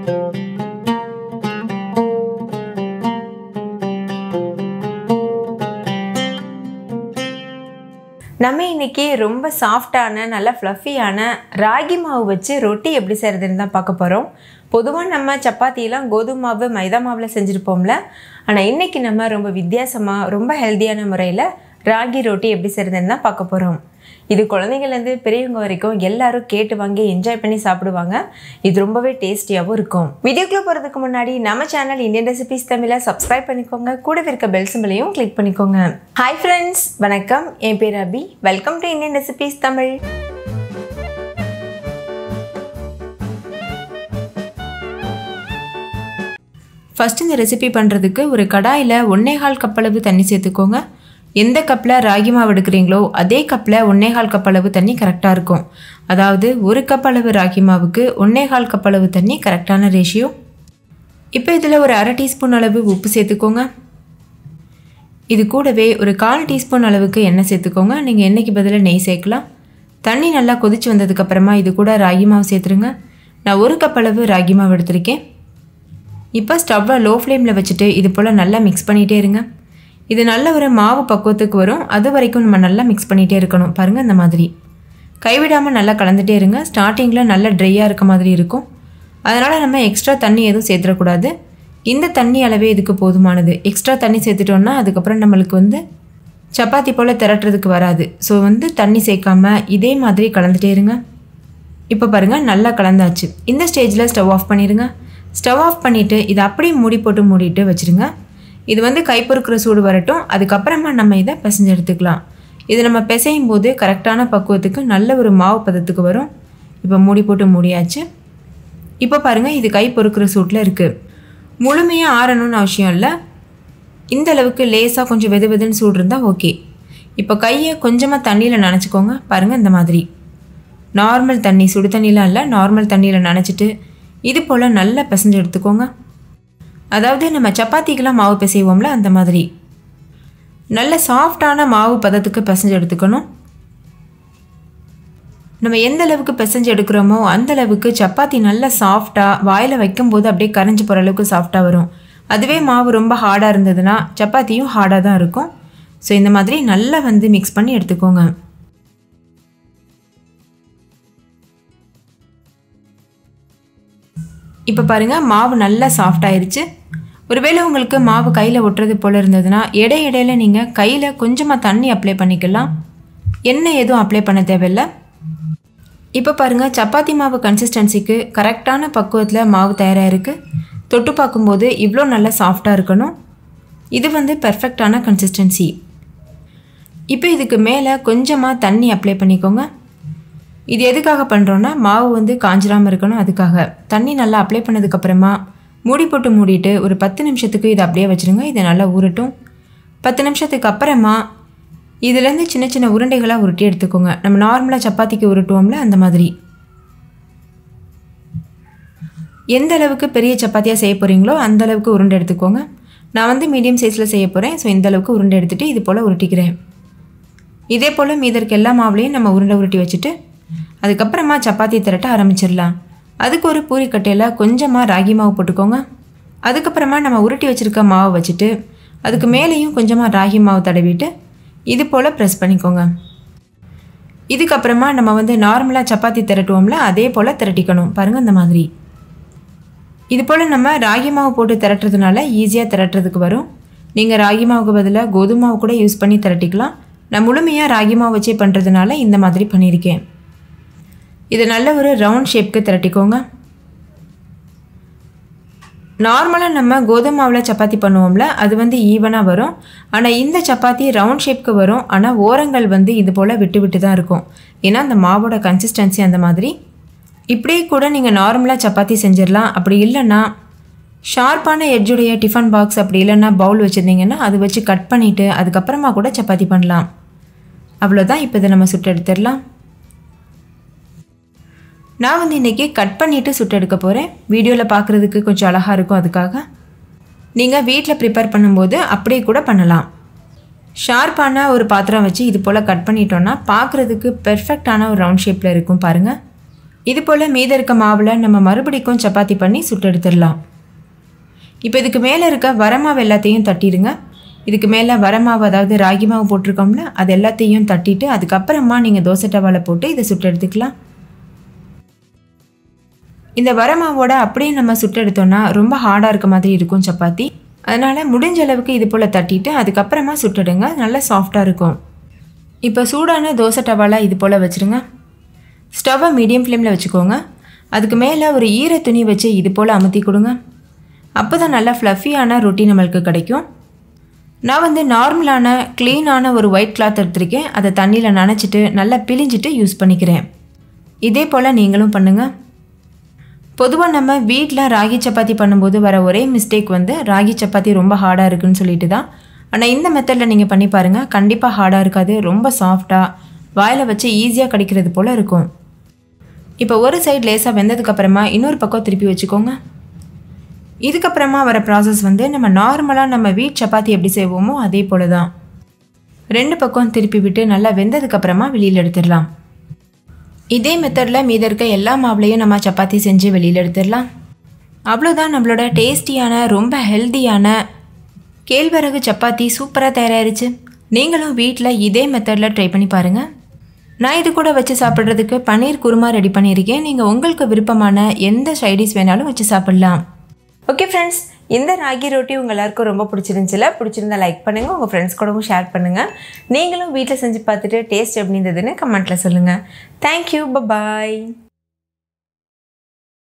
நம்ம இன்னைக்கு ரொம்ப சாஃப்டான நல்ல ஃப்ளஃபியான ராகி மாவு வச்சு ரொட்டி எப்படி செய்கிறதுன்னு தான் பார்க்க போகிறோம் பொதுவாக நம்ம சப்பாத்திலாம் கோதுமை மாவு மைதா மாவில் செஞ்சுருப்போம்ல ஆனால் இன்னைக்கு நம்ம ரொம்ப வித்தியாசமாக ரொம்ப ஹெல்த்தியான முறையில் ராகி ரொட்டி எப்படி செய்கிறதுன்னு தான் பார்க்க போகிறோம் இது குழந்தைங்கள்லேருந்து பெரியவங்க வரைக்கும் எல்லாரும் கேட்டு வாங்கி என்ஜாய் பண்ணி சாப்பிடுவாங்க இது ரொம்பவே டேஸ்டியாகவும் இருக்கும் வீடியோக்குள்ளே போகிறதுக்கு முன்னாடி நம்ம சேனல் இந்தியன் ரெசிபிஸ் தமிழை சப்ஸ்கிரைப் பண்ணிக்கோங்க கூடவே இருக்க பெல் சிம்பிளையும் கிளிக் பண்ணிக்கோங்க ஹாய் ஃப்ரெண்ட்ஸ் வணக்கம் என் பேர் Abhi welcome to Indian recipes Tamil first இந்த ரெசிபி பண்ணுறதுக்கு ஒரு கடாயில் ஒன்னேகால் கப் அளவு தண்ணி சேர்த்துக்கோங்க எந்த கப்பில் ராகி மாவு எடுக்கிறீங்களோ அதே கப்பில் ஒன்னேகால் கப் அளவு தண்ணி கரெக்டாக இருக்கும் அதாவது ஒரு கப் அளவு ராகி மாவுக்கு ஒன்னேகால் கப் அளவு தண்ணி கரெக்டான ரேஷியோ இப்போ இதில் ஒரு அரை டீஸ்பூன் அளவு உப்பு சேர்த்துக்கோங்க இது கூடவே ஒரு கால் டீஸ்பூன் அளவுக்கு எண்ணெய் சேர்த்துக்கோங்க நீங்கள் எண்ணெய்க்கு பதிலாக நெய் சேர்க்கலாம் தண்ணி நல்லா கொதிச்சு வந்ததுக்கப்புறமா இது கூட ராகி மாவு சேர்த்துருங்க நான் ஒரு கப் அளவு ராகி மாவு எடுத்திருக்கேன் இப்போ ஸ்டவ்வை லோ ஃப்ளேமில் வச்சுட்டு இது போல் நல்லா மிக்ஸ் பண்ணிகிட்டே இருங்க இது நல்ல ஒரு மாவு பக்குவத்துக்கு வரும் அது வரைக்கும் நம்ம நல்லா மிக்ஸ் பண்ணிகிட்டே இருக்கணும் பாருங்கள் இந்த மாதிரி கைவிடாமல் நல்லா கலந்துகிட்டே இருங்க ஸ்டார்டிங்கில் நல்லா ட்ரையாக இருக்க மாதிரி இருக்கும் அதனால் நம்ம எக்ஸ்ட்ரா தண்ணி எதுவும் சேர்த்துடக்கூடாது இந்த தண்ணி அளவே இதுக்கு போதுமானது எக்ஸ்ட்ரா தண்ணி சேர்த்துட்டோன்னா அதுக்கப்புறம் நம்மளுக்கு வந்து சப்பாத்தி போல் திரட்டுறதுக்கு வராது ஸோ வந்து தண்ணி சேர்க்காம இதே மாதிரி கலந்துட்டே இருங்க இப்போ பாருங்கள் நல்லா கலந்தாச்சு இந்த ஸ்டேஜில் ஸ்டவ் ஆஃப் பண்ணிடுங்க ஸ்டவ் ஆஃப் பண்ணிவிட்டு இதை அப்படியே மூடி போட்டு மூடிட்டு வச்சுருங்க இது வந்து கைப்பொறுக்கிற சூடு வரட்டும் அதுக்கப்புறமா நம்ம இதை பிசைஞ்சு எடுத்துக்கலாம் இது நம்ம பிசையும் போது கரெக்டான பக்குவத்துக்கு நல்ல ஒரு மாவு பதத்துக்கு வரும் இப்போ மூடி போட்டு மூடியாச்சு இப்போ பாருங்கள் இது கை பொறுக்கிற சூட்டில் இருக்குது முழுமையாக ஆறணும்னு அவசியம் இல்லை இந்த அளவுக்கு லேசாக கொஞ்சம் வெது வெதுன்னு சூடு இருந்தால் ஓகே இப்போ கையை கொஞ்சமாக தண்ணியில் நனைச்சிக்கோங்க பாருங்கள் இந்த மாதிரி நார்மல் தண்ணி சுடு தண்ணிலாம் இல்லை நார்மல் தண்ணியில் நனைச்சிட்டு இது போல் நல்லா பிசைஞ்சு எடுத்துக்கோங்க அதாவது நம்ம சப்பாத்திக்கெலாம் மாவு பிசைவோம்ல அந்த மாதிரி நல்ல சாஃப்டான மாவு பதத்துக்கு பிசைஞ்சு எடுத்துக்கணும் நம்ம எந்த அளவுக்கு பிசைஞ்சு எடுக்கிறோமோ அந்த அளவுக்கு சப்பாத்தி நல்லா சாஃப்டாக வாயில் வைக்கும்போது அப்படியே கரைஞ்சி போகிற அளவுக்கு சாஃப்டாக வரும் அதுவே மாவு ரொம்ப ஹார்டாக இருந்ததுன்னா சப்பாத்தியும் ஹார்டாக தான் இருக்கும் ஸோ இந்த மாதிரி நல்லா வந்து மிக்ஸ் பண்ணி எடுத்துக்கோங்க இப்போ பாருங்கள் மாவு நல்லா சாஃப்ட் ஆயிருச்சு ஒருவேளை உங்களுக்கு மாவு கையில் ஒட்டுறது போல் இருந்ததுன்னா இடை இடையில நீங்கள் கையில் கொஞ்சமாக தண்ணி அப்ளை பண்ணிக்கலாம் எண்ணெய் எதுவும் அப்ளை பண்ண தேவையில்லை இப்போ பாருங்கள் சப்பாத்தி மாவு கன்சிஸ்டன்சிக்கு கரெக்டான பக்குவத்தில் மாவு தயாராக இருக்குது தொட்டு பார்க்கும்போது இவ்வளோ நல்லா சாஃப்டாக இருக்கணும் இது வந்து பெர்ஃபெக்டான கன்சிஸ்டன்சி இப்போ இதுக்கு மேலே கொஞ்சமாக தண்ணி அப்ளை பண்ணிக்கோங்க இது எதுக்காக பண்ணுறோன்னா மாவு வந்து காஞ்சிராமல் இருக்கணும் அதுக்காக தண்ணி நல்லா அப்ளை பண்ணதுக்கப்புறமா மூடி போட்டு மூடிட்டு ஒரு பத்து நிமிஷத்துக்கு இதை அப்படியே வச்சுருங்க இதை நல்லா ஊறட்டும் பத்து நிமிஷத்துக்கு அப்புறமா இதுலேருந்து சின்ன சின்ன உருண்டைகளாக உருட்டி எடுத்துக்கோங்க நம்ம நார்மலாக சப்பாத்திக்கு உருட்டுவோம்ல அந்த மாதிரி எந்த அளவுக்கு பெரிய சப்பாத்தியாக செய்ய போகிறீங்களோ அந்த அளவுக்கு உருண்டை எடுத்துக்கோங்க நான் வந்து மீடியம் சைஸில் செய்ய போகிறேன் ஸோ இந்த அளவுக்கு உருண்டை எடுத்துகிட்டு இது போல் உருட்டிக்கிறேன் இதே போல் மீதற்கு எல்லா மாவுலேயும் நம்ம உருண்டை உருட்டி வச்சுட்டு அதுக்கப்புறமா சப்பாத்தி திரட்ட ஆரம்பிச்சிடலாம் அதுக்கு ஒரு பூரிக்கட்டையில் கொஞ்சமாக ராகி மாவு போட்டுக்கோங்க அதுக்கப்புறமா நம்ம உருட்டி வச்சுருக்க மாவை வச்சுட்டு அதுக்கு மேலேயும் கொஞ்சமாக ராகி மாவு தடவிட்டு இது போல் ப்ரெஸ் பண்ணிக்கோங்க இதுக்கப்புறமா நம்ம வந்து நார்மலாக சப்பாத்தி திரட்டுவோம்ல அதே போல் திரட்டிக்கணும் பாருங்கள் இந்த மாதிரி இது போல் நம்ம ராகி மாவு போட்டு திரட்டுறதுனால ஈஸியாக திரட்டுறதுக்கு வரும் நீங்கள் ராகி மாவுக்கு பதிலாக கோதுமை மாவு கூட யூஸ் பண்ணி திரட்டிக்கலாம் நான் முழுமையாக ராகி மாவு வச்சே பண்ணுறதுனால இந்த மாதிரி பண்ணியிருக்கேன் இது நல்ல ஒரு ரவுண்ட் ஷேப்க்கு திரட்டிக்கோங்க நார்மலாக நம்ம கோதுமை மாவில் சப்பாத்தி பண்ணுவோம்ல அது வந்து ஈவனாக வரும் ஆனால் இந்த சப்பாத்தி ரவுண்ட் ஷேப்க்கு வரும் ஆனால் ஓரங்கள் வந்து இது போல் விட்டு விட்டு தான் இருக்கும் ஏன்னா அந்த மாவோட கன்சிஸ்டன்சி அந்த மாதிரி இப்படியே கூட நீங்கள் நார்மலாக சப்பாத்தி செஞ்சிடலாம் அப்படி இல்லைன்னா ஷார்ப்பான எட்ஜுடைய டிஃபன் பாக்ஸ் அப்படி இல்லைன்னா பவுல் வச்சுருந்தீங்கன்னா அது வச்சு கட் பண்ணிவிட்டு அதுக்கப்புறமா கூட சப்பாத்தி பண்ணலாம் அவ்வளோதான் இப்போ இதை நம்ம சுட்டு எடுத்துடலாம் நான் வந்து இன்றைக்கி கட் பண்ணிவிட்டு சுட்டு எடுக்க போகிறேன் வீடியோவில் பார்க்குறதுக்கு கொஞ்சம் அழகாக இருக்கும் அதுக்காக நீங்கள் வீட்டில் ப்ரிப்பேர் பண்ணும்போது அப்படியே கூட பண்ணலாம் ஷார்ப்பான ஒரு பாத்திரம் வச்சு இது போல் கட் பண்ணிட்டோன்னா பார்க்குறதுக்கு பெர்ஃபெக்டான ஒரு ரவுண்ட் ஷேப்பில் இருக்கும் பாருங்கள் இது போல் மீத இருக்க மாவில் நம்ம மறுபடிக்கும் சப்பாத்தி பண்ணி சுட்டு எடுத்துடலாம் இப்போ இதுக்கு மேலே இருக்க வரமாவு எல்லாத்தையும் தட்டிடுங்க இதுக்கு மேலே வரமாவு அதாவது ராகி மாவு போட்டிருக்கோம்ல அது எல்லாத்தையும் தட்டிட்டு அதுக்கப்புறமா நீங்கள் தோசை டவாவில் போட்டு இதை சுட்டு எடுத்துக்கலாம் இந்த வரமாவோட அப்படியே நம்ம சுட்டு எடுத்தோம்னா ரொம்ப ஹார்டாக இருக்க மாதிரி இருக்கும் சப்பாத்தி அதனால் முடிஞ்ச அளவுக்கு இது போல் தட்டிட்டு அதுக்கப்புறமா சுட்டுடுங்க நல்லா சாஃப்டாக இருக்கும் இப்போ சூடான தோசை டவாலாக இது போல் வச்சுருங்க ஸ்டவ்வை மீடியம் ஃப்ளேமில் வச்சுக்கோங்க அதுக்கு மேலே ஒரு ஈர துணி வச்சு இது போல் அமுத்தி கொடுங்க அப்போ தான் நல்லா ஃப்ளஃபியான ரொட்டி நம்மளுக்கு கிடைக்கும் நான் வந்து நார்மலான க்ளீனான ஒரு ஒயிட் கிளாத் எடுத்திருக்கேன் அதை தண்ணியில் நனைச்சிட்டு நல்லா பிழிஞ்சிட்டு யூஸ் பண்ணிக்கிறேன் இதே போல் நீங்களும் பண்ணுங்கள் பொதுவாக நம்ம வீட்டில் ராகி சப்பாத்தி பண்ணும்போது வர ஒரே மிஸ்டேக் வந்து ராகி சப்பாத்தி ரொம்ப ஹார்டாக இருக்குன்னு சொல்லிட்டு தான் ஆனால் இந்த மெத்தடில் நீங்கள் பண்ணி பாருங்கள் கண்டிப்பாக ஹார்டாக இருக்காது ரொம்ப சாஃப்டாக வாயில் வச்சு ஈஸியாக கிடைக்கிறது போல் இருக்கும் இப்போ ஒரு சைடு லேசாக வெந்ததுக்கப்புறமா இன்னொரு பக்கம் திருப்பி வச்சுக்கோங்க இதுக்கப்புறமா வர ப்ராசஸ் வந்து நம்ம நார்மலாக நம்ம வீட் சப்பாத்தி எப்படி செய்வோமோ அதே போல தான் ரெண்டு பக்கம் திருப்பி விட்டு நல்லா வெந்ததுக்கப்புறமா வெளியில் எடுத்துடலாம் இதே மெத்தடில் மீத இருக்க எல்லா மாவுலையும் நம்ம சப்பாத்தி செஞ்சு வெளியில் எடுத்துடலாம் அவ்வளோதான் நம்மளோட டேஸ்டியான ரொம்ப ஹெல்த்தியான கேழ்வரகு சப்பாத்தி சூப்பராக தயாராகிருச்சு நீங்களும் வீட்டில் இதே மெத்தடில் ட்ரை பண்ணி பாருங்கள் நான் இது கூட வச்சு சாப்பிட்றதுக்கு பன்னீர் குருமா ரெடி பண்ணியிருக்கேன் நீங்கள் உங்களுக்கு விருப்பமான எந்த சைடிஷ் வேணாலும் வச்சு சாப்பிட்லாம் ஓகே ஃப்ரெண்ட்ஸ் இந்த ராகி ரொட்டி உங்கள் எல்லாருக்கும் ரொம்ப பிடிச்சிருந்துச்சுல பிடிச்சிருந்தா லைக் பண்ணுங்கள் உங்கள் ஃப்ரெண்ட்ஸ் கூடவும் ஷேர் பண்ணுங்கள் நீங்களும் வீட்டில் செஞ்சு பார்த்துட்டு டேஸ்ட் எப்படி இருந்ததுன்னு கமெண்ட்டில் சொல்லுங்கள் தேங்க்யூ பாய்